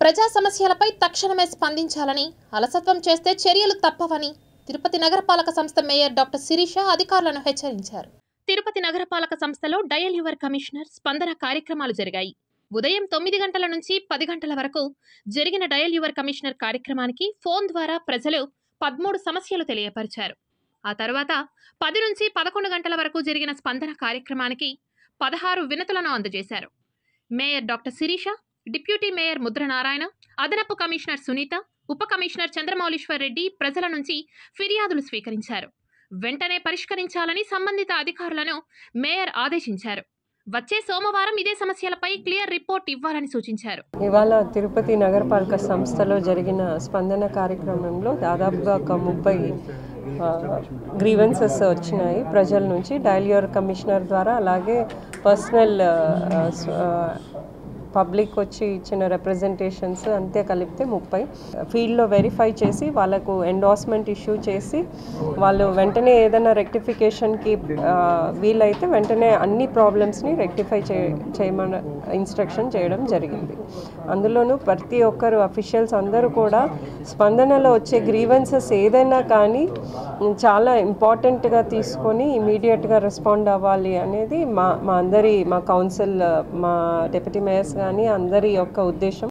ప్రజా సమస్యలపై తక్షణమే స్పందించాలని అలసత్వం చేస్తే చర్యలు తప్పవని తిరుపతి నగరపాలక సంస్థ మేయర్ డాక్టర్ శిరీష అధికారులను హెచ్చరించారు తిరుపతి నగరపాలక సంస్థలో డయల్ యువర్ కమిషనర్ స్పందన కార్యక్రమాలు జరిగాయి ఉదయం తొమ్మిది గంటల నుంచి పది గంటల వరకు జరిగిన డయల్ యువర్ కమిషనర్ కార్యక్రమానికి ఫోన్ ద్వారా ప్రజలు పదమూడు సమస్యలు తెలియపరిచారు ఆ తర్వాత పది నుంచి పదకొండు గంటల వరకు జరిగిన స్పందన కార్యక్రమానికి పదహారు వినతులను అందజేశారు mayor doctor Sirisha deputy mayor Mudra Narayana అదనపు కమిషనర్ సునీత ఉప కమిషనర్ చంద్రమౌళీశ్వర్ రెడ్డి ప్రజల నుంచి ఫిర్యాదులు స్వీకరించారు వెంటనే పరిష్కరించాలని సంబంధిత అధికారులను మేయర్ ఆదేశించారు వచ్చే సోమవారం ఇదే సమస్యలపై క్లియర్ రిపోర్ట్ ఇవ్వాలని సూచించారు ఇవాళ తిరుపతి నగరపాలక సంస్థలో జరిగిన స్పందన కార్యక్రమంలో దాదాపుగా ఒక ముప్పై గ్రీవెన్సెస్ వచ్చినాయి ప్రజల నుంచి డయల్ యువర్ కమిషనర్ ద్వారా అలాగే పర్సనల్ పబ్లిక్ వచ్చి ఇచ్చిన రిప్రజెంటేషన్స్ అంతే కలిపితే ముప్పై ఫీల్డ్లో వెరిఫై చేసి వాళ్ళకు ఎండార్స్మెంట్ ఇష్యూ చేసి వాళ్ళు వెంటనే ఏదైనా రెక్టిఫికేషన్కి వీలైతే వెంటనే అన్ని ప్రాబ్లమ్స్ని రెక్టిఫై చే చేయమని ఇన్స్ట్రక్షన్ చేయడం జరిగింది అందులోనూ ప్రతి ఒక్కరు అఫీషియల్స్ అందరూ కూడా స్పందనలో వచ్చే గ్రీవెన్సెస్ ఏదైనా కానీ చాలా ఇంపార్టెంట్గా తీసుకొని ఇమీడియట్గా రెస్పాండ్ అవ్వాలి అనేది మా మా అందరి మా కౌన్సిల్ మా డెప్యూటీ మేయర్స్ కానీ అందరి యొక్క ఉద్దేశం